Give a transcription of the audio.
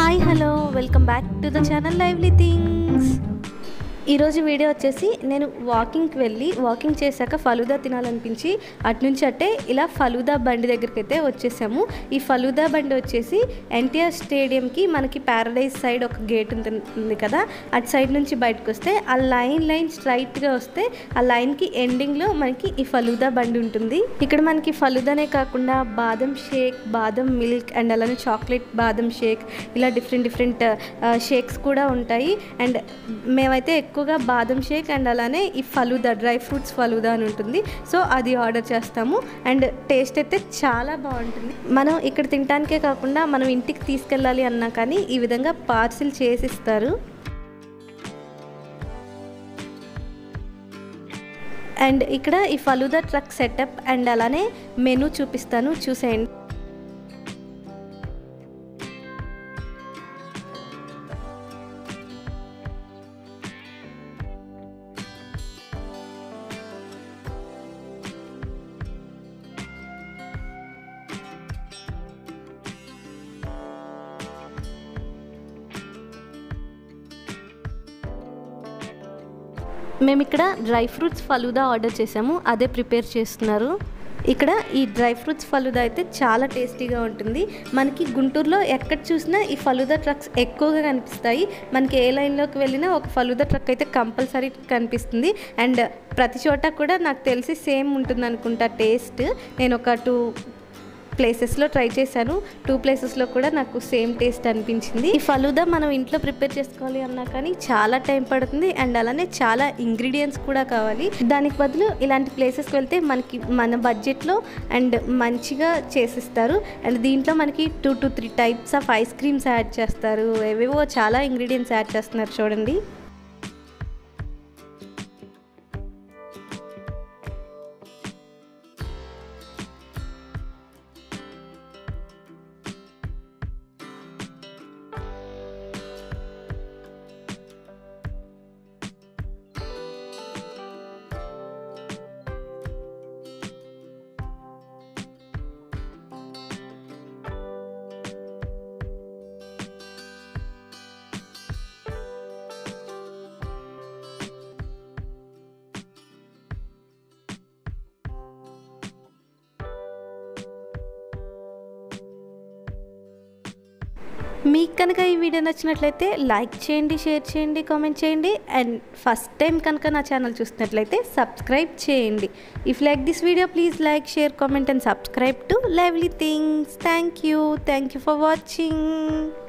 hi hello welcome back to the channel lively things ఈరోజు video వచ్చేసి నేను వాకింగ్కి వెళ్ళి వాకింగ్ చేశాక ఫలూదా తినాలనిపించి అటు నుంచి అట్టే ఇలా ఫలూదా బండి దగ్గరికి అయితే వచ్చేసాము ఈ ఫలూదా బండి వచ్చేసి ఎన్టీఆర్ స్టేడియంకి మనకి ప్యారడైజ్ సైడ్ ఒక గేట్ ఉంటుంది కదా అటు సైడ్ నుంచి బయటకు వస్తే ఆ లైన్ లైన్ స్ట్రైట్గా వస్తే ఆ లైన్కి ఎండింగ్లో మనకి ఈ ఫలూదా బండి ఉంటుంది ఇక్కడ మనకి ఫలూదానే కాకుండా బాదం షేక్ బాదం మిల్క్ అండ్ అలానే చాక్లెట్ బాదం షేక్ ఇలా డిఫరెంట్ డిఫరెంట్ షేక్స్ కూడా ఉంటాయి అండ్ మేమైతే ఎక్కువగా బాదం షేక్ అండ్ అలానే ఈ ఫలూదా డ్రై ఫ్రూట్స్ ఫలూదా అని ఉంటుంది సో అది ఆర్డర్ చేస్తాము అండ్ టేస్ట్ అయితే చాలా బాగుంటుంది మనం ఇక్కడ తినడానికే కాకుండా మనం ఇంటికి తీసుకెళ్ళాలి అన్నా కానీ ఈ విధంగా పార్సిల్ చేసిస్తారు అండ్ ఇక్కడ ఈ ఫలూదా ట్రక్ సెటప్ అండ్ అలానే మెనూ చూపిస్తాను చూసేయండి మేము ఇక్కడ డ్రై ఫ్రూట్స్ ఫలూదా ఆర్డర్ చేసాము అదే ప్రిపేర్ చేస్తున్నారు ఇక్కడ ఈ డ్రై ఫ్రూట్స్ ఫలూదా అయితే చాలా టేస్టీగా ఉంటుంది మనకి గుంటూరులో ఎక్కడ చూసినా ఈ ఫలూదా ట్రక్స్ ఎక్కువగా కనిపిస్తాయి మనకి ఏ లైన్లోకి వెళ్ళినా ఒక ఫలూదా ట్రక్ అయితే కంపల్సరీ కనిపిస్తుంది అండ్ ప్రతి చోట కూడా నాకు తెలిసి సేమ్ ఉంటుంది అనుకుంటా టేస్ట్ నేను ఒక టూ ప్లేసెస్లో ట్రై చేశాను టూ ప్లేసెస్లో కూడా నాకు సేమ్ టేస్ట్ అనిపించింది ఈ ఫలూదా మనం ఇంట్లో ప్రిపేర్ చేసుకోవాలి అన్నా కానీ చాలా టైం పడుతుంది అండ్ అలానే చాలా ఇంగ్రీడియంట్స్ కూడా కావాలి దానికి బదులు ఇలాంటి ప్లేసెస్కి వెళ్తే మనకి మన బడ్జెట్లో అండ్ మంచిగా చేసిస్తారు అండ్ దీంట్లో మనకి two to three types of ice creams add చేస్తారు ఏవేవో చాలా ఇంగ్రీడియంట్స్ యాడ్ చేస్తున్నారు చూడండి మీకు కనుక ఈ వీడియో నచ్చినట్లయితే లైక్ చేయండి షేర్ చేయండి కామెంట్ చేయండి అండ్ ఫస్ట్ టైం కనుక నా ఛానల్ చూసినట్లయితే సబ్స్క్రైబ్ చేయండి if like this video please like share comment and subscribe to lively things thank you thank you for watching